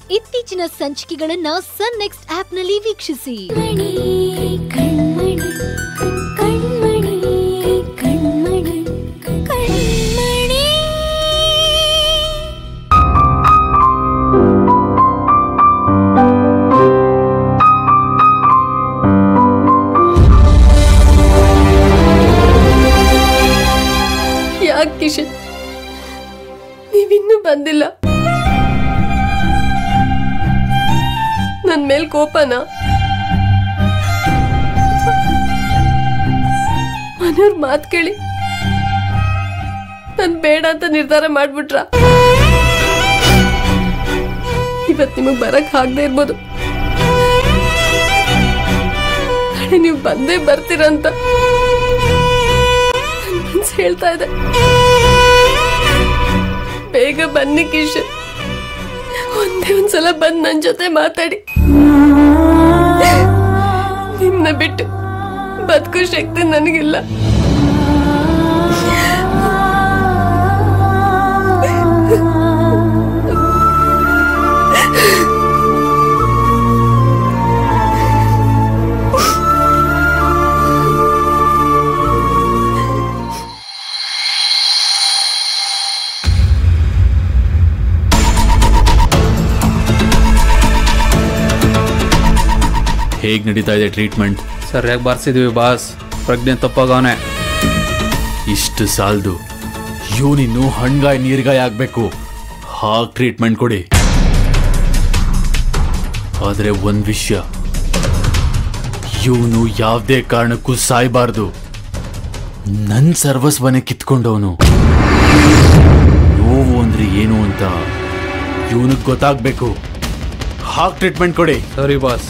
ಇತ್ತೀಚಿನ ಸಂಚಿಕೆಗಳನ್ನ ಸನ್ ನೆಕ್ಸ್ಟ್ ಆಪ್ನಲ್ಲಿ ವೀಕ್ಷಿಸಿ ಕಣ್ಮಣಿ ಕಣ್ಮಣಿ ಕಣ್ಮಣಿ ಕಣ್ಮಣಿ ಕಣ್ಮಣಿ ಯಾಕೆ ಕಿಶನ್ ನೀವಿನ್ನೂ ಬಂದಿಲ್ಲ ನನ್ ಮೇಲ್ ಕೋಪನ ಮನೆಯವ್ರ ಮಾತ್ ಕೇಳಿ ನನ್ ಬೇಡ ಅಂತ ನಿರ್ಧಾರ ಮಾಡ್ಬಿಟ್ರ ಇವತ್ ನಿಮಗ್ ಬರಕ್ ಆಗದೆ ಇರ್ಬೋದು ನಾಳೆ ನೀವು ಬಂದೇ ಬರ್ತೀರಂತ ನನ್ ಮನ್ಸ್ ಹೇಳ್ತಾ ಇದೆ ಬೇಗ ಬನ್ನಿ ಕಿಶನ್ ಒಂದೇ ಒಂದ್ಸಲ ಬಂದ್ ನನ್ ಜೊತೆ ಮಾತಾಡಿ ನಿಮ್ನ ಬಿಟ್ಟು ಬದುಕೋ ಶಕ್ತಿ ನನಗಿಲ್ಲ ಹೇಗೆ ನಡೀತಾ ಇದೆ ಟ್ರೀಟ್ಮೆಂಟ್ ಸರಿಯಾಗಿ ಬರ್ಸಿದೀವಿ ಬಾಸ್ ಪ್ರಜ್ಞೆ ತಪ್ಪಾಗವನೆ ಇಷ್ಟು ಸಾಲದು ಇವನಿನ್ನು ಹಣ್ಗಾಯ್ ನೀರ್ಗಾಯ್ ಆಗ್ಬೇಕು ಹಾಗೆ ಟ್ರೀಟ್ಮೆಂಟ್ ಕೊಡಿ ಆದರೆ ಒಂದು ವಿಷಯ ಇವನು ಯಾವುದೇ ಕಾರಣಕ್ಕೂ ಸಾಯ್ಬಾರ್ದು ನನ್ನ ಸರ್ವಸ್ವನೇ ಕಿತ್ಕೊಂಡವನು ನೋವು ಅಂದ್ರೆ ಏನು ಅಂತ ಇವನಿಗೆ ಗೊತ್ತಾಗ್ಬೇಕು ಹಾಗೆ ಟ್ರೀಟ್ಮೆಂಟ್ ಕೊಡಿ ಸರಿ ಬಾಸ್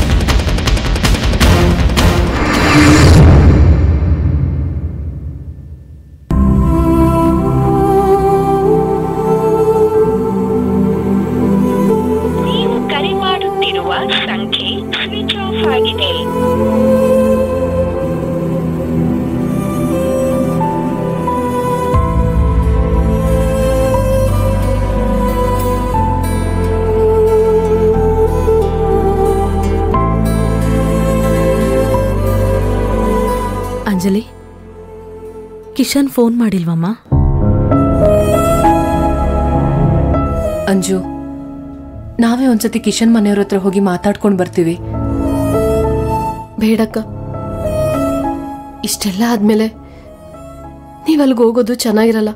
ನೀವು ಕರೆ ಮಾಡುತ್ತಿರುವ ಸಂಖ್ಯೆ ಸ್ವಿಚ್ ಆಫ್ ಆಗಿದೆ ಅಂಜಲಿ ಕಿಶನ್ ಫೋನ್ ಮಾಡಿಲ್ವಮ್ಮ ಅಂಜು ನಾವೇ ಒಂದ್ಸತಿ ಕಿಶನ್ ಮನೆಯವ್ರ ಹತ್ರ ಹೋಗಿ ಮಾತಾಡ್ಕೊಂಡು ಬರ್ತೀವಿ ಬೇಡಕ್ಕ ಇಷ್ಟೆಲ್ಲ ಆದ್ಮೇಲೆ ನೀವ್ ಅಲ್ಲಿಗೆ ಹೋಗೋದು ಚೆನ್ನಾಗಿರಲ್ಲ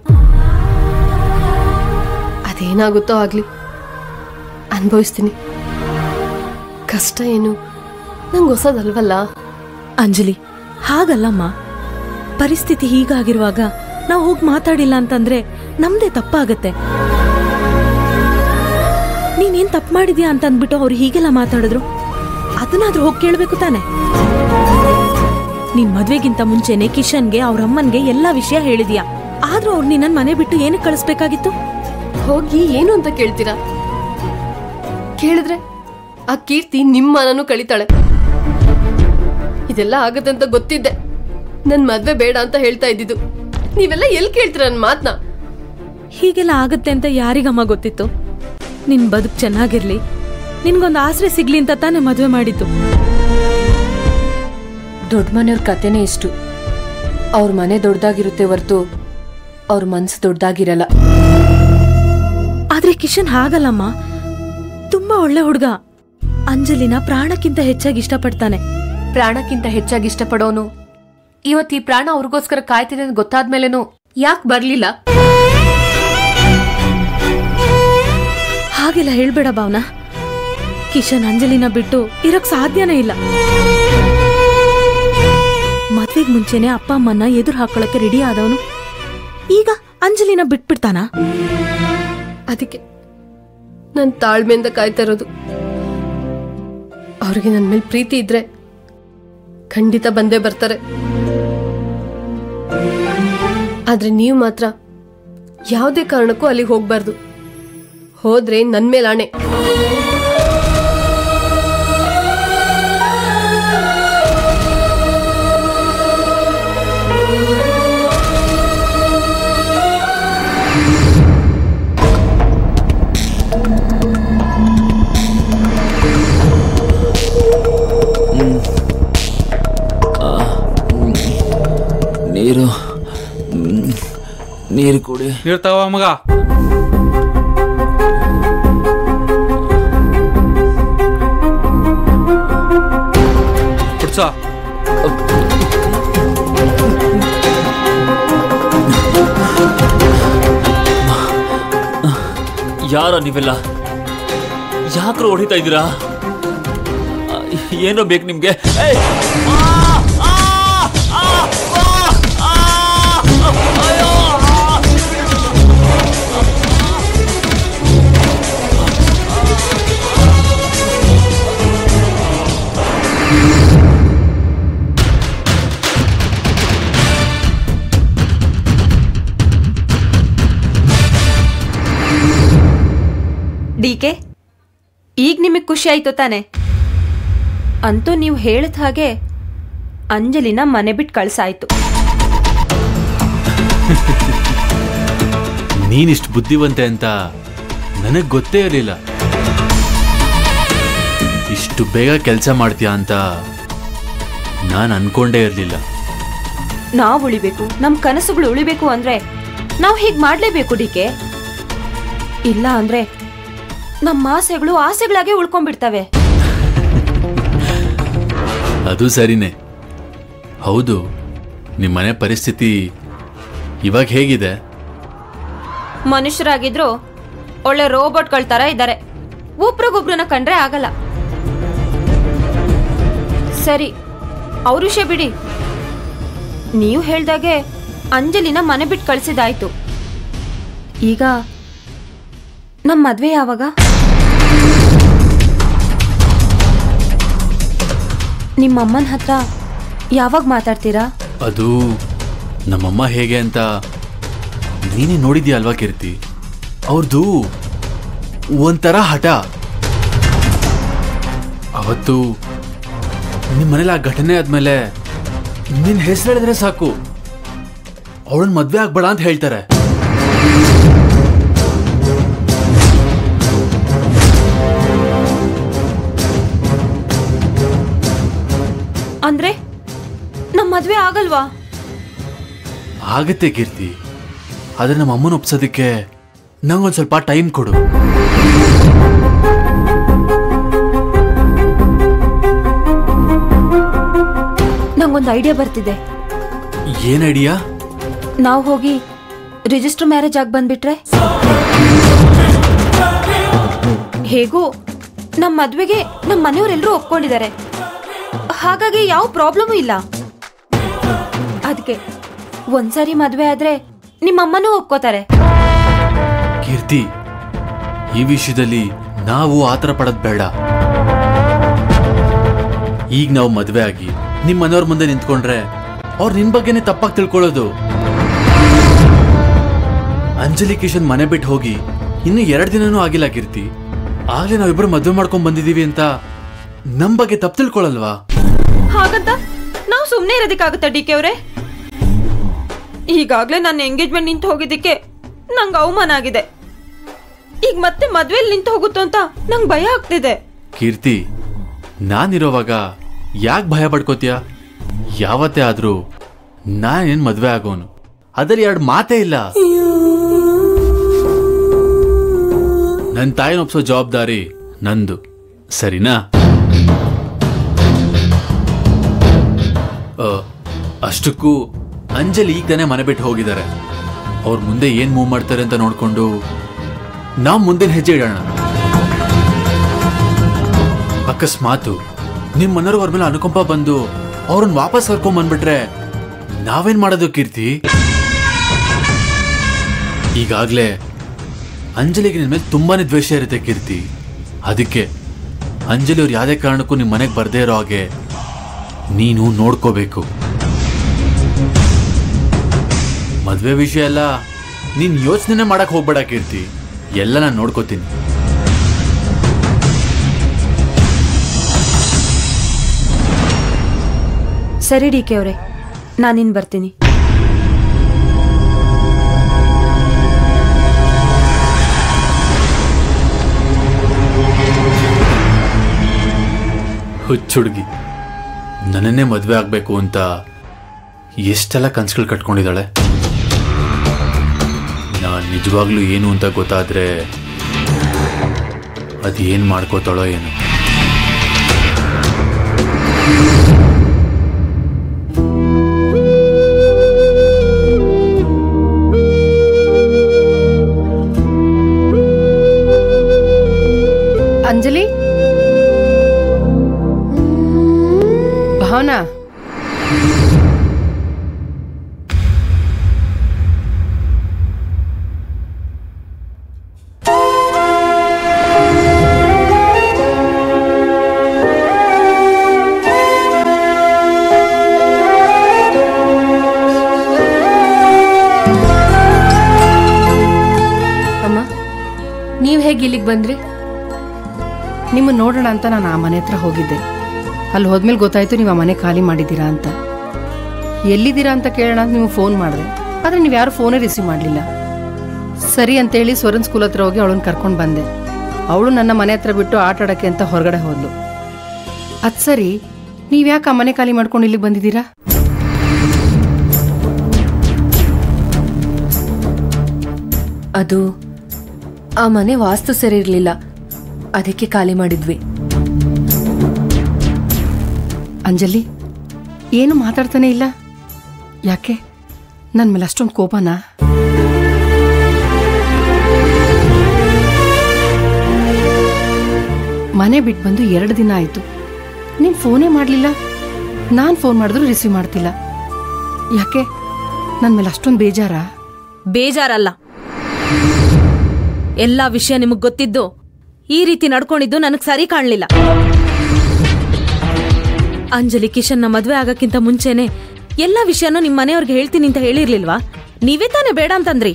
ಅದೇನಾಗುತ್ತೋ ಆಗ್ಲಿ ಅನುಭವಿಸ್ತೀನಿ ಕಷ್ಟ ಏನು ನಂಗೆ ಹೊಸದಲ್ವಲ್ಲ ಅಂಜಲಿ ಹಾಗಲ್ಲಮ್ಮ ಪರಿಸ್ಥಿತಿ ಹೀಗಾಗಿರುವಾಗ ನಾವು ಹೋಗಿ ಮಾತಾಡಿಲ್ಲ ಅಂತಂದ್ರೆ ನಮ್ದೇ ತಪ್ಪಾಗತ್ತೆ ನೀನೇನ್ ತಪ್ಪು ಮಾಡಿದ್ಯಾ ಅಂತ ಅಂದ್ಬಿಟ್ಟು ಅವ್ರು ಹೀಗೆಲ್ಲ ಮಾತಾಡಿದ್ರು ಅದನ್ನಾದ್ರೂ ಹೋಗಿ ಕೇಳ್ಬೇಕು ತಾನೆ ನಿನ್ ಮದ್ವೆಗಿಂತ ಮುಂಚೆನೆ ಕಿಶನ್ಗೆ ಅವ್ರ ಅಮ್ಮನ್ಗೆ ಎಲ್ಲಾ ವಿಷಯ ಹೇಳಿದ್ಯಾ ಆದ್ರೂ ಅವ್ರು ನಿನ್ನನ್ ಮನೆ ಬಿಟ್ಟು ಏನಕ್ಕೆ ಕಳಿಸ್ಬೇಕಾಗಿತ್ತು ಹೋಗಿ ಏನು ಅಂತ ಕೇಳ್ತೀರಾ ಕೇಳಿದ್ರೆ ಆ ಕೀರ್ತಿ ನಿಮ್ಮ ಮನನೂ ಕಳಿತಾಳೆ ಇದೆಲ್ಲ ಆಗತ್ತೆ ಅಂತ ಗೊತ್ತಿದ್ದೆ ನನ್ ಮದ್ವೆ ಬೇಡ ಅಂತ ಹೇಳ್ತಾ ಇದ್ದಿದ್ದು ನೀವೆಲ್ಲ ಎಲ್ಲಿ ಕೇಳ್ತೀರಾ ನನ್ನ ಮಾತ್ನ ಹೀಗೆಲ್ಲ ಆಗತ್ತೆ ಅಂತ ಯಾರಿಗಮ್ಮ ಗೊತ್ತಿತ್ತು ನಿನ್ ಬದುಕ್ ಚೆನ್ನಾಗಿರ್ಲಿ ನಿನ್ಗೊಂದು ಆಸರೆ ಸಿಗ್ಲಿ ಅಂತ ತಾನೇ ಮದ್ವೆ ಮಾಡಿದ್ದು ದೊಡ್ಡ ಮನೆಯವ್ರ ಕತೆನೇ ಇಷ್ಟು ಅವ್ರ ಮನೆ ದೊಡ್ಡದಾಗಿರುತ್ತೆ ಹೊರ್ತು ಅವ್ರ ಮನ್ಸು ದೊಡ್ಡದಾಗಿರಲ್ಲ ಆದ್ರೆ ಕಿಶನ್ ಹಾಗಲ್ಲಮ್ಮ ತುಂಬಾ ಒಳ್ಳೆ ಹುಡ್ಗ ಅಂಜಲಿನ ಪ್ರಾಣಕ್ಕಿಂತ ಹೆಚ್ಚಾಗಿ ಇಷ್ಟಪಡ್ತಾನೆ ಪ್ರಾಣಕ್ಕಿಂತ ಹೆಚ್ಚಾಗಿ ಇಷ್ಟಪಡೋನು ಇವತ್ತು ಈ ಪ್ರಾಣ ಅವ್ರಿಗೋಸ್ಕರ ಕಾಯ್ತಿದೆ ಅಂತ ಗೊತ್ತಾದ್ಮೇಲೆನು ಯಾಕೆ ಬರ್ಲಿಲ್ಲ ಹಾಗೆಲ್ಲ ಹೇಳ್ಬೇಡ ಭಾವನಾ ಕಿಶನ್ ಅಂಜಲಿನ ಬಿಟ್ಟು ಇರಕ್ ಸಾಧ್ಯನೇ ಇಲ್ಲ ಮದ್ವೆಗ್ ಮುಂಚೆನೆ ಅಪ್ಪ ಅಮ್ಮನ್ನ ಎದುರು ಹಾಕೊಳಕ್ಕೆ ರೆಡಿ ಆದವನು ಈಗ ಅಂಜಲಿನ ಬಿಟ್ಬಿಡ್ತಾನಾ ಅದಕ್ಕೆ ನಾನು ತಾಳ್ಮೆಯಿಂದ ಕಾಯ್ತಾ ಇರೋದು ಅವ್ರಿಗೆ ನನ್ನ ಮೇಲೆ ಪ್ರೀತಿ ಇದ್ರೆ ಖಂಡಿತ ಬಂದೇ ಬರ್ತಾರೆ ಆದ್ರೆ ನೀವು ಮಾತ್ರ ಯಾವುದೇ ಕಾರಣಕ್ಕೂ ಅಲ್ಲಿಗೆ ಹೋಗ್ಬಾರ್ದು ಹೋದ್ರೆ ನನ್ ಮೇಲೆ ಆಣೆ ನೀರು ಮ್, ನೀರು ಕುಡಿ ನೀರು ತಗೋ ಮಗ ಕುಡ್ಸೋ ಯಾರ ನೀವೆಲ್ಲ ಯಾಕ್ರ ಹೊಡಿತಾ ಇದ್ದೀರಾ ಆ, ಏನೋ ಬೇಕು ನಿಮ್ಗೆ ಏಯ್! ಆ! ಆ! ಆ! ಆ! ಆ! ಅಯ್ಯೋ! ಆ! ಡಿ ಕೆ ಈಗ ನಿಮಗೆ ಖುಷಿ ಆಯ್ತು ತಾನೆ ಅಂತೂ ನೀವು ಹೇಳಿದ ಹಾಗೆ ಅಂಜಲಿನ ಮನೆ ಬಿಟ್ಟು ಕಳ್ಸಾಯ್ತು ನೀನಿಷ್ಟು ಬುದ್ಧಿವಂತೆ ಅಂತ ನನಗೆ ಗೊತ್ತೇ ಇರಲಿಲ್ಲ ಇಷ್ಟು ಬೇಗ ಕೆಲಸ ಮಾಡ್ತೀಯಾ ಅಂತ ನಾನು ಅನ್ಕೊಂಡೇ ಇರಲಿಲ್ಲ ನಾವು ಉಳಿಬೇಕು ನಮ್ಮ ಕನಸುಗಳು ಉಳಿಬೇಕು ಅಂದ್ರೆ ನಾವು ಹೀಗೆ ಮಾಡಲೇಬೇಕು ಡಿ ಕೆ ಇಲ್ಲ ಅಂದ್ರೆ ನಮ್ಮ ಆಸೆಗಳು ಆಸೆಗಳಾಗೆ ಉಳ್ಕೊಂಡ್ಬಿಡ್ತವೆ ಅದು ಸರಿನೇ ಹೌದು ನಿಮ್ಮ ಮನೆ ಪರಿಸ್ಥಿತಿ ಇವಾಗ ಹೇಗಿದೆ ಮನುಷ್ಯರಾಗಿದ್ರು ಒಳ್ಳೆ ರೋಬೋಟ್ಗಳ ತರ ಇದ್ದಾರೆ ಒಬ್ರಿಗೊಬ್ರನ್ನ ಕಂಡ್ರೆ ಆಗಲ್ಲ ಸರಿ ಅವ್ರ ವಿಷಯ ಬಿಡಿ ನೀವು ಹೇಳ್ದಾಗೆ ಅಂಜಲಿನ ಮನೆ ಬಿಟ್ಟು ಕಳ್ಸಿದಾಯ್ತು ಈಗ ನಮ್ಮ ಮದ್ವೆ ಯಾವಾಗ ನಿಮ್ಮಮ್ಮನ ಹತ್ರ ಯಾವಾಗ ಮಾತಾಡ್ತೀರಾ ಅದು ನಮ್ಮಮ್ಮ ಹೇಗೆ ಅಂತ ನೀನೇ ನೋಡಿದ್ಯಾ ಅಲ್ವಾ ಕೀರ್ತಿ ಅವ್ರದ್ದು ಒಂಥರ ಹಠ ಅವತ್ತು ನಿಮ್ಮ ಮನೇಲಿ ಆ ಘಟನೆ ಆದ್ಮೇಲೆ ನಿನ್ನ ಹೆಸರು ಹೇಳಿದ್ರೆ ಸಾಕು ಅವಳನ್ನ ಮದ್ವೆ ಆಗ್ಬೇಡ ಅಂತ ಹೇಳ್ತಾರೆ ಅಂದ್ರೆ ನಮ್ಮ ಮದ್ವೆ ಆಗಲ್ವಾ ಆಗತ್ತೆ ಕೀರ್ತಿ ಆದ್ರೆ ನಮ್ಮ ಅಮ್ಮನ ಒಪ್ಸೋದಕ್ಕೆ ನಂಗೊಂದು ಸ್ವಲ್ಪ ಟೈಮ್ ಕೊಡು ನಂಗೊಂದು ಐಡಿಯಾ ಬರ್ತಿದೆ ಏನ್ ಐಡಿಯಾ ನಾವು ಹೋಗಿ ರಿಜಿಸ್ಟರ್ ಮ್ಯಾರೇಜ್ ಆಗಿ ಬಂದ್ಬಿಟ್ರೆ ಹೇಗೂ ನಮ್ಮ ಮದ್ವೆಗೆ ನಮ್ಮ ಮನೆಯವರೆಲ್ಲರೂ ಒಪ್ಕೊಂಡಿದ್ದಾರೆ ಹಾಗಾಗಿ ಯಾವ ಪ್ರಾಬ್ಲಮೂ ಇಲ್ಲ ಅದಕ್ಕೆ ಒಂದ್ಸರಿ ಮದ್ವೆ ಆದ್ರೆ ನಿಮ್ಮಮ್ಮನೂ ಒಪ್ಕೋತಾರೆ ಕೀರ್ತಿ ಈ ವಿಷಯದಲ್ಲಿ ನಾವು ಆತರ ಪಡೋದ್ ಬೇಡ ಈಗ ನಾವು ಮದ್ವೆ ಆಗಿ ನಿಮ್ ಮನೆಯವ್ರ ಮುಂದೆ ನಿಂತ್ಕೊಂಡ್ರೆ ಅವ್ರು ನಿನ್ ಬಗ್ಗೆನೇ ತಪ್ಪಾಗಿ ತಿಳ್ಕೊಳ್ಳೋದು ಅಂಜಲಿ ಕಿಶನ್ ಮನೆ ಬಿಟ್ಟು ಹೋಗಿ ಇನ್ನು ಎರಡು ದಿನನೂ ಆಗಿಲ್ಲ ಕೀರ್ತಿ ಆಗ್ಲೇ ನಾವಿಬ್ರು ಮದ್ವೆ ಮಾಡ್ಕೊಂಡ್ ಬಂದಿದೀವಿ ಅಂತ ನಮ್ ಬಗ್ಗೆ ತಪ್ಪು ತಿಳ್ಕೊಳಲ್ವಾ ಹಾಗಂತ ನಾವು ಸುಮ್ಮನೆ ಇರೋದಕ್ಕಾಗುತ್ತಾ ಡಿ ಕೆ ಅವರೇ ಈಗಾಗ್ಲೇ ನನ್ನ ಎಂಗೇಜ್ಮೆಂಟ್ ನಿಂತು ಹೋಗಿದ್ದಕ್ಕೆ ನಂಗೆ ಅವಮಾನ ಆಗಿದೆ ಈಗ ಮತ್ತೆ ಮದ್ವೆಲಿ ನಿಂತು ಹೋಗುತ್ತೋ ಅಂತ ನಂಗೆ ಭಯ ಆಗ್ತಿದೆ ಕೀರ್ತಿ ನಾನಿರೋವಾಗ ಯಾಕೆ ಭಯ ಪಡ್ಕೋತೀಯ ಯಾವತ್ತೇ ಆದ್ರೂ ನಾನೇನ್ ಮದ್ವೆ ಆಗೋನು ಅದ್ರಲ್ಲಿ ಎರಡು ಮಾತೇ ಇಲ್ಲ ನನ್ನ ತಾಯಿನ ಒಪ್ಸೋ ಜವಾಬ್ದಾರಿ ನಂದು ಸರಿನಾ ಆ, ಅಷ್ಟಕ್ಕೂ ಅಂಜಲಿ ಈಗ ತಾನೇ ಮನೆ ಬಿಟ್ಟು ಹೋಗಿದ್ದಾರೆ ಅವ್ರ ಮುಂದೆ ಏನ್ ಮೂವ್ ಮಾಡ್ತಾರೆ ಅಂತ ನೋಡ್ಕೊಂಡು ನಾವು ಮುಂದಿನ ಹೆಜ್ಜೆ ಇಡೋಣ ಅಕಸ್ಮಾತು ನಿಮ್ ಮನೆಯವ್ರ ಅವ್ರ ಮೇಲೆ ಅನುಕಂಪ ಬಂದು ಅವ್ರನ್ನ ವಾಪಸ್ ಕರ್ಕೊಂಡ್ ಬಂದ್ಬಿಟ್ರೆ ನಾವೇನ್ ಮಾಡೋದು ಕೀರ್ತಿ ಈಗಾಗ್ಲೇ ಅಂಜಲಿಗೆ ನಿನ್ ಮೇಲೆ ತುಂಬಾನೇ ದ್ವೇಷ ಇರುತ್ತೆ ಕೀರ್ತಿ ಅದಕ್ಕೆ ಅಂಜಲಿ ಅವ್ರು ಯಾವುದೇ ಕಾರಣಕ್ಕೂ ನಿಮ್ ಮನೆಗೆ ಬರ್ದೇ ಇರೋ ಹಾಗೆ ನೀನು ನೋಡ್ಕೋಬೇಕು ಮದ್ವೆ ವಿಷಯ ಎಲ್ಲ ನೀನ್ ಯೋಚನೆ ಮಾಡಕ್ ಹೋಗ್ಬೇಡ ಕೀರ್ತಿ ಎಲ್ಲ ನಾನು ನೋಡ್ಕೋತೀನಿ ಸರಿ ಡಿ ಕೆ ಅವರೇ ನಾನಿನ್ ಬರ್ತೀನಿ ಹುಚ್ಚುಡುಗಿ ನನ್ನನ್ನೇ ಮದ್ವೆ ಆಗ್ಬೇಕು ಅಂತ ಎಷ್ಟೆಲ್ಲ ಕನ್ಸುಗಳು ಕಟ್ಕೊಂಡಿದ್ದಾಳೆ ನಾನು ನಿಜವಾಗ್ಲೂ ಏನು ಅಂತ ಗೊತ್ತಾದ್ರೆ ಅದು ಏನು ಮಾಡ್ಕೋತಾಳೋ ಏನು ಅಂಜಲಿ ಭಾವನಾ ಅಮ್ಮ ನೀವು ಹೇಗೆ ಇಲ್ಲಿಗೆ ಬಂದ್ರಿ ನಿಮ್ಮ ನೋಡೋಣ ಅಂತ ನಾನು ಆ ಮನೆ ಹತ್ರ ಹೋಗಿದ್ದೆ ಅಲ್ಲಿ ಹೋದ್ಮೇಲೆ ಗೊತ್ತಾಯ್ತು ನೀವು ಆ ಮನೆ ಖಾಲಿ ಮಾಡಿದ್ದೀರಾ ಅಂತ ಎಲ್ಲಿದ್ದೀರಾ ಅಂತ ಕೇಳೋಣ ಅಂತ ನೀವು ಫೋನ್ ಮಾಡಿದೆ ಆದರೆ ನೀವು ಯಾರು ಫೋನೇ ರಿಸೀವ್ ಮಾಡಲಿಲ್ಲ ಸರಿ ಅಂತೇಳಿ ಸ್ವರನ್ ಸ್ಕೂಲ್ ಹತ್ರ ಹೋಗಿ ಅವಳನ್ನ ಕರ್ಕೊಂಡು ಬಂದೆ ಅವಳು ನನ್ನ ಮನೆ ಹತ್ರ ಬಿಟ್ಟು ಆಟ ಆಡೋಕ್ಕೆ ಅಂತ ಹೊರಗಡೆ ಹೋದ್ಲು ಅದು ಸರಿ ನೀವು ಯಾಕೆ ಆ ಮನೆ ಖಾಲಿ ಮಾಡ್ಕೊಂಡು ಇಲ್ಲಿಗೆ ಬಂದಿದ್ದೀರಾ ಅದು ಆ ಮನೆ ವಾಸ್ತು ಸರಿ ಇರಲಿಲ್ಲ ಅದಕ್ಕೆ ಖಾಲಿ ಮಾಡಿದ್ವಿ ಅಂಜಲಿ ಏನು ಮಾತಾಡ್ತಾನೆ ಇಲ್ಲ ಯಾಕೆ ನನ್ನ ಮೇಲೆ ಅಷ್ಟೊಂದು ಕೋಪನಾ ಮನೆ ಬಿಟ್ಟು ಬಂದು ಎರಡು ದಿನ ಆಯಿತು ನೀನು ಫೋನೇ ಮಾಡಲಿಲ್ಲ ನಾನು ಫೋನ್ ಮಾಡಿದ್ರು ರಿಸೀವ್ ಮಾಡ್ತಿಲ್ಲ ಯಾಕೆ ನನ್ನ ಮೇಲೆ ಅಷ್ಟೊಂದು ಬೇಜಾರಾ ಬೇಜಾರಲ್ಲ ಎಲ್ಲ ವಿಷಯ ನಿಮಗ್ ಗೊತ್ತಿದ್ದು ಈ ರೀತಿ ನಡ್ಕೊಂಡಿದ್ದು ನನಗ್ ಸರಿ ಕಾಣ್ಲಿಲ್ಲ ಅಂಜಲಿ ಕಿಶನ್ನ ಮದ್ವೆ ಆಗಕ್ಕಿಂತ ಮುಂಚೆನೆ ಎಲ್ಲ ವಿಷಯನೂ ನಿಮ್ ಮನೆಯವ್ರಿಗೆ ಹೇಳ್ತೀನಿ ಅಂತ ಹೇಳಿರ್ಲಿಲ್ವಾ ನೀವೇ ತಾನೇ ಬೇಡ ಅಂತಂದ್ರಿ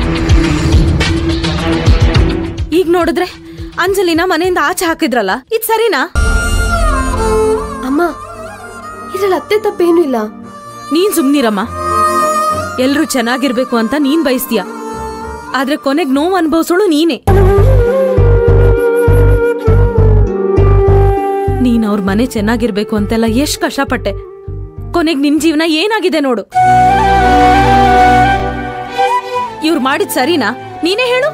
ಈಗ ನೋಡಿದ್ರೆ ಅಂಜಲಿನ ಮನೆಯಿಂದ ಆಚೆ ಹಾಕಿದ್ರಲ್ಲ ಇದ್ ಸರಿನಾ ಅಮ್ಮ ಇದ್ರಲ್ಲಿ ಅತ್ತೆ ತಪ್ಪೇನೂ ಇಲ್ಲ ನೀನ್ ಸುಮ್ನಿರಮ್ಮ ಎಲ್ರೂ ಚೆನ್ನಾಗಿರ್ಬೇಕು ಅಂತ ನೀನ್ ಬಯಸ್ತೀಯ ಆದ್ರೆ ಕೊನೆಗ್ ನೋವು ಅನುಭವಿಸೋಳು ನೀನೇ ನೀನ್ ಅವ್ರ ಮನೆ ಚೆನ್ನಾಗಿರ್ಬೇಕು ಅಂತೆಲ್ಲ ಎಷ್ಟ್ ಕಷ್ಟಪಟ್ಟೆ ಕೊನೆಗ್ ನಿನ್ ಜೀವನ ಏನಾಗಿದೆ ನೋಡು ಇವ್ರು ಮಾಡಿದ್ ಸರಿನಾ ನೀನೇ ಹೇಳು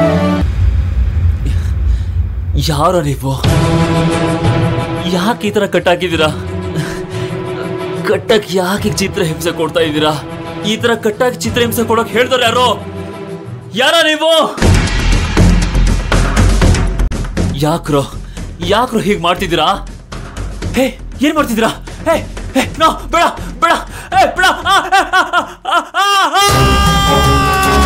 ಯಾರೋ ನೀವು ಯಾಕೆ ಈ ತರ ಕಟ್ಟಾಕಿದ್ದೀರಾ ಕಟ್ಟಕ್ ಯಾಕೆ ಚಿತ್ರ ಹಿಂಸೆ ಕೊಡ್ತಾ ಇದ್ದೀರಾ ಈ ತರ ಕಟ್ಟಾಕಿ ಚಿತ್ರ ಹಿಂಸೆ ಕೊಡಕ್ ಹೇಳ್ದವ್ರು ಯಾರೋ ಯಾರ ನೀವು ಯಾಕ್ರೋ ಯಾಕ್ರೋ ಹೀಗ್ ಮಾಡ್ತಿದ್ದೀರಾ ಹೇ ಏನ್ ಮಾಡ್ತಿದ್ದೀರಾ ಹೇ ಹೇ ನೋ ಬೇಡ ಬೇಡ ಏ ಬೇಡ ಆ, ಆ, ಆ, ಆ, ಆ, ಆ.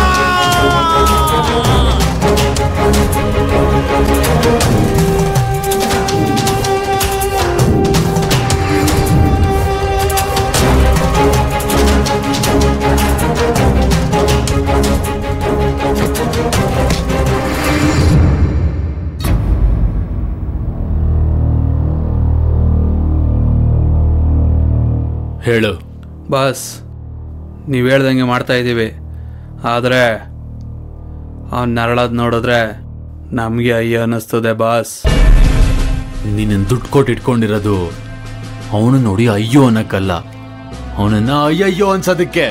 ಹೇಳು ಬಾಸ್ ನೀವು ಹೇಳ್ದಂಗೆ ಮಾಡ್ತಾ ಇದ್ದೀವಿ ಆದರೆ ಅವ್ನು ನರಳೋದು ನೋಡಿದ್ರೆ ನಮಗೆ ಅಯ್ಯೋ ಅನ್ನಿಸ್ತದೆ ಬಾಸ್ ನೀನು ದುಡ್ಡು ಕೊಟ್ಟು ಇಟ್ಕೊಂಡಿರೋದು ಅವನು ನೋಡಿ ಅಯ್ಯೋ ಅನ್ನಕ್ಕಲ್ಲ ಅವನನ್ನ ಅಯ್ಯಯ್ಯೋ ಅನ್ಸೋದಕ್ಕೆ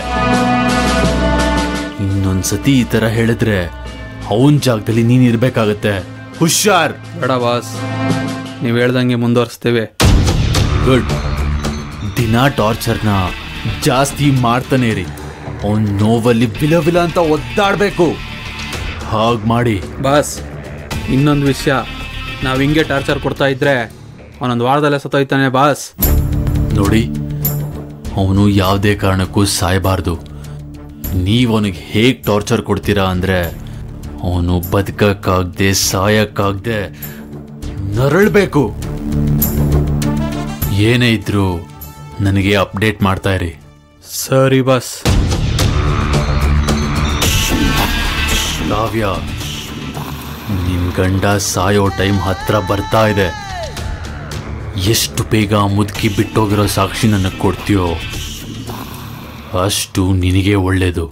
ಇನ್ನೊಂದ್ಸತಿ ಈ ತರ ಹೇಳಿದ್ರೆ ಅವನ್ ಜಾಗದಲ್ಲಿ ನೀನ್ ಇರ್ಬೇಕಾಗತ್ತೆ ಹುಷಾರ್ ಬೇಡ ಬಾಸ್ ನೀವು ಹೇಳ್ದಂಗೆ ಮುಂದುವರಿಸ್ತೀವಿ ಗುಡ್ ದಿನ ಟಾರ್ಚರ್ನ ಜಾಸ್ತಿ ಮಾಡ್ತಾನೆ ರೀ ಅವನ್ ನೋವಲ್ಲಿ ವಿಲ ವಿಲ ಅಂತ ಒದ್ದಾಡ್ಬೇಕು ಹಾಗ್ ಮಾಡಿ ಬಾಸ್ ಇನ್ನೊಂದು ವಿಷಯ ನಾವು ಹಿಂಗೆ ಟಾರ್ಚರ್ ಕೊಡ್ತಾ ಇದ್ರೆ ಅವನೊಂದು ವಾರದಲ್ಲೇ ಸತ್ತೋಯ್ತಾನೆ ಬಾಸ್ ನೋಡಿ ಅವನು ಯಾವುದೇ ಕಾರಣಕ್ಕೂ ಸಾಯಬಾರ್ದು ನೀವು ಅವನಿಗೆ ಹೇಗೆ ಟಾರ್ಚರ್ ಕೊಡ್ತೀರಾ ಅಂದ್ರೆ ಅವನು ಬದುಕಕ್ಕಾಗ್ದೆ ಸಾಯಕ್ಕಾಗ್ದೆ ನರಳ್ಬೇಕು ಏನೇ ಇದ್ರು ನನಗೆ ಅಪ್ಡೇಟ್ ಮಾಡ್ತಾ ಇರಿ ಸರಿ ಬಾಸ್ ಕಾವ್ಯ ನಿನ್ ಗಂಡ ಸಾಯೋ ಟೈಮ್ ಹತ್ರ ಬರ್ತಾ ಇದೆ ಎಷ್ಟು ಬೇಗ ಮುದುಕಿ ಬಿಟ್ಟೋಗಿರೋ ಸಾಕ್ಷಿ ನನಗೆ ಕೊಡ್ತೀಯೋ ಅಷ್ಟು ನಿನಗೆ ಒಳ್ಳೇದು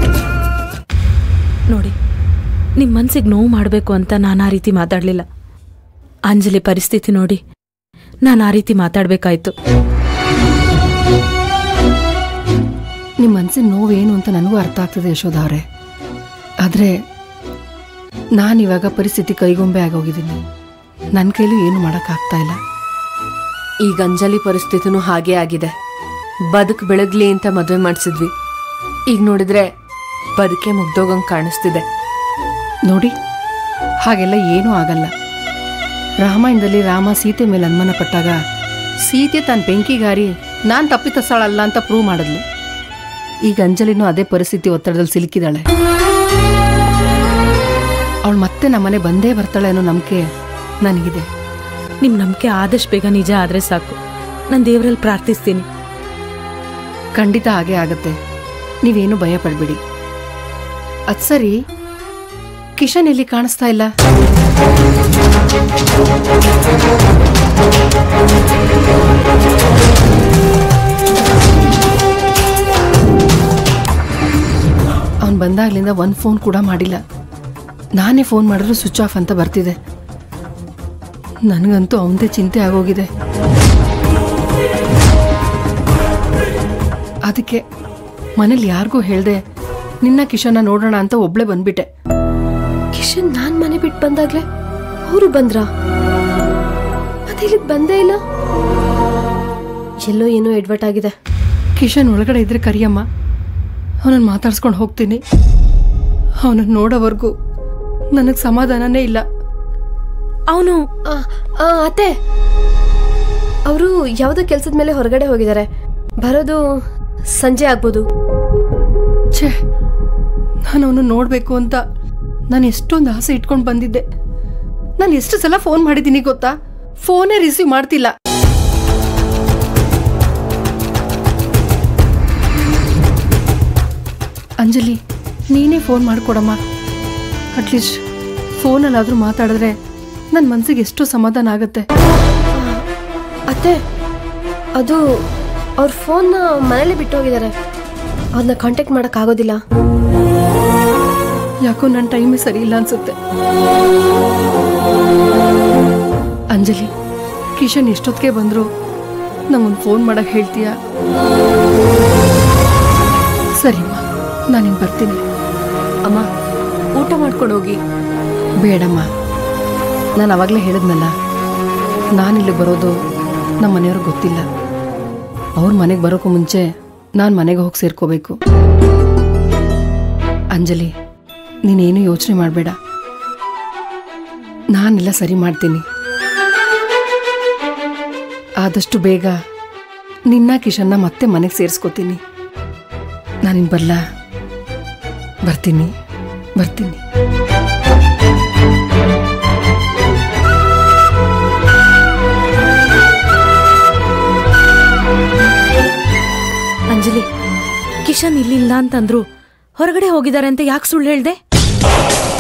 ನೋಡಿ ನಿಮ್ ಮನ್ಸಿಗೆ ನೋವು ಮಾಡಬೇಕು ಅಂತ ನಾನು ಆ ರೀತಿ ಮಾತಾಡ್ಲಿಲ್ಲ ಅಂಜಲಿ ಪರಿಸ್ಥಿತಿ ನೋಡಿ ನಾನು ಆ ರೀತಿ ಮಾತಾಡ್ಬೇಕಾಯ್ತು ನಿಮ್ಮ ಮನಸ್ಸಿನ ನೋವೇನು ಅಂತ ನನಗೂ ಅರ್ಥ ಆಗ್ತದೆ ಯಶೋಧ ಅವರೇ ಆದರೆ ನಾನಿವಾಗ ಪರಿಸ್ಥಿತಿ ಕೈಗೊಂಬೆ ಆಗೋಗಿದ್ದೀನಿ ನನ್ನ ಕೈಲೂ ಏನು ಮಾಡೋಕ್ಕಾಗ್ತಾ ಇಲ್ಲ ಈಗ ಅಂಜಲಿ ಪರಿಸ್ಥಿತಿನೂ ಹಾಗೇ ಆಗಿದೆ ಬದುಕು ಬೆಳಗ್ಲಿ ಅಂತ ಮದುವೆ ಮಾಡಿಸಿದ್ವಿ ಈಗ ನೋಡಿದ್ರೆ ಬದುಕೆ ಮುಗ್ದೋಗಂಗ್ ಕಾಣಿಸ್ತಿದೆ ನೋಡಿ ಹಾಗೆಲ್ಲ ಏನೂ ಆಗಲ್ಲ ರಾಮಾಯಣದಲ್ಲಿ ರಾಮ ಸೀತೆ ಮೇಲೆ ಅನುಮಾನ ಪಟ್ಟಾಗ ಸೀತೆ ತನ್ನ ಬೆಂಕಿಗಾರಿ ನಾನು ತಪ್ಪಿತಸ್ಥಳಲ್ಲ ಅಂತ ಪ್ರೂವ್ ಮಾಡಿದ್ಲು ಈಗ ಅಂಜಲಿನೂ ಅದೇ ಪರಿಸ್ಥಿತಿ ಒತ್ತಡದಲ್ಲಿ ಸಿಲುಕಿದಾಳೆ ಅವಳು ಮತ್ತೆ ನಮ್ಮನೆ ಬಂದೇ ಬರ್ತಾಳೆ ಅನ್ನೋ ನಂಬಿಕೆ ನನಗಿದೆ ನಿಮ್ ನಂಬಿಕೆ ಆದಷ್ಟು ಬೇಗ ನಿಜ ಆದ್ರೆ ಸಾಕು ನಾನು ದೇವರಲ್ಲಿ ಪ್ರಾರ್ಥಿಸ್ತೀನಿ ಖಂಡಿತ ಹಾಗೆ ಆಗತ್ತೆ ನೀವೇನು ಭಯ ಪಡ್ಬೇಡಿ ಅದ್ ಸರಿ ಕಿಶನ್ ಎಲ್ಲಿ ಕಾಣಿಸ್ತಾ ಇಲ್ಲ ಅವನು ಬಂದಾಗ್ಲಿಂದ ಒಂದು ಫೋನ್ ಕೂಡ ಮಾಡಿಲ್ಲ ನಾನೇ ಫೋನ್ ಮಾಡಿದ್ರು ಸ್ವಿಚ್ ಆಫ್ ಅಂತ ಬರ್ತಿದೆ ನನಗಂತೂ ಅವನದೇ ಚಿಂತೆ ಆಗೋಗಿದೆ ಅದಕ್ಕೆ ಮನೇಲಿ ಯಾರಿಗೂ ಹೇಳ್ದೆ ನಿನ್ನ ಕಿಶನ್ನ ನೋಡೋಣ ಅಂತ ಒಬ್ಳೆ ಬಂದ್ಬಿಟ್ಟೆ ಕಿಶನ್ ನಾನ್ ಮನೆ ಬಿಟ್ಟು ಬಂದಾಗ್ಲೆ ಅವರು ಬಂದ್ರಾ ಮತ್ತೆ ಇಲ್ಲಿಗೆ ಬಂದೇ ಇಲ್ಲ ಎಲ್ಲೋ ಏನೋ ಎಡ್ವರ್ಟ್ ಆಗಿದೆ ಕಿಶನ್ ಒಳಗಡೆ ಇದ್ರೆ ಕರಿಯಮ್ಮ ಅವನನ್ನು ಮಾತಾಡ್ಸ್ಕೊಂಡು ಹೋಗ್ತೀನಿ ಅವನನ್ನು ನೋಡೋವರೆಗೂ ನನಗೆ ಸಮಾಧಾನನೇ ಇಲ್ಲ ಅವನು ಅತ್ತೆ ಅವರು ಯಾವುದೋ ಕೆಲಸದ ಮೇಲೆ ಹೊರಗಡೆ ಹೋಗಿದ್ದಾರೆ ಬರೋದು ಸಂಜೆ ಆಗ್ಬೋದು ಛೇ ನಾನು ಅವನು ನೋಡಬೇಕು ಅಂತ ನಾನು ಎಷ್ಟೊಂದು ಆಸೆ ಇಟ್ಕೊಂಡು ಬಂದಿದ್ದೆ ನಾನು ಎಷ್ಟು ಸಲ ಫೋನ್ ಮಾಡಿದ್ದೀನಿ ಗೊತ್ತಾ ಫೋನೇ ರಿಸೀವ್ ಮಾಡ್ತಿಲ್ಲ ಅಂಜಲಿ ನೀನೇ ಫೋನ್ ಮಾಡಿಕೊಡಮ್ಮ ಅಟ್ಲೀಸ್ಟ್ ಫೋನಲ್ಲಾದರೂ ಮಾತಾಡಿದ್ರೆ ನನ್ನ ಮನಸ್ಸಿಗೆ ಎಷ್ಟೋ ಸಮಾಧಾನ ಆಗುತ್ತೆ ಅತ್ತೆ ಅದು ಅವ್ರ ಫೋನ್ನ ಮನೇಲಿ ಬಿಟ್ಟು ಹೋಗಿದ್ದಾರೆ ಅದನ್ನ ಕಾಂಟ್ಯಾಕ್ಟ್ ಮಾಡಕ್ ಆಗೋದಿಲ್ಲ ಯಾಕೋ ನನ್ನ ಟೈಮೇ ಸರಿ ಇಲ್ಲ ಅನ್ಸುತ್ತೆ ಅಂಜಲಿ ಕಿಶನ್ ಎಷ್ಟೊತ್ತಿಗೆ ಬಂದ್ರು ನಂಗೊಂದು ಫೋನ್ ಮಾಡಕ್ ಹೇಳ್ತೀಯಾ ಸರಿಮ್ಮ ನಾನಿನ್ ಬರ್ತೀನಿ ಅಮ್ಮ ಊಟ ಮಾಡ್ಕೊಂಡು ಹೋಗಿ ಬೇಡಮ್ಮ ನಾನು ಅವಾಗಲೇ ಹೇಳಿದ್ನಲ್ಲ ನಾನಿಲ್ಲಿಗೆ ಬರೋದು ನಮ್ಮ ಮನೆಯವ್ರಿಗೆ ಗೊತ್ತಿಲ್ಲ ಅವ್ರ ಮನೆಗೆ ಬರೋಕ್ಕೂ ಮುಂಚೆ ನಾನು ಮನೆಗೆ ಹೋಗಿ ಸೇರ್ಕೋಬೇಕು ಅಂಜಲಿ ನೀನೇನು ಯೋಚನೆ ಮಾಡಬೇಡ ನಾನೆಲ್ಲ ಸರಿ ಮಾಡ್ತೀನಿ ಆದಷ್ಟು ಬೇಗ ನಿನ್ನ ಕಿಶನ್ನ ಮತ್ತೆ ಮನೆಗೆ ಸೇರಿಸ್ಕೋತೀನಿ ನಾನಿನ್ ಬರಲ್ಲ ಬರ್ತೀನಿ ಬರ್ತೀನಿ ಅಂಜಲಿ ಕಿಶನ್ ಇಲ್ಲಿಲ್ಲ ಅಂತಂದ್ರು ಹೊರಗಡೆ ಹೋಗಿದ್ದಾರೆ ಅಂತ ಯಾಕೆ ಸುಳ್ಳು ಹೇಳ್ದೆ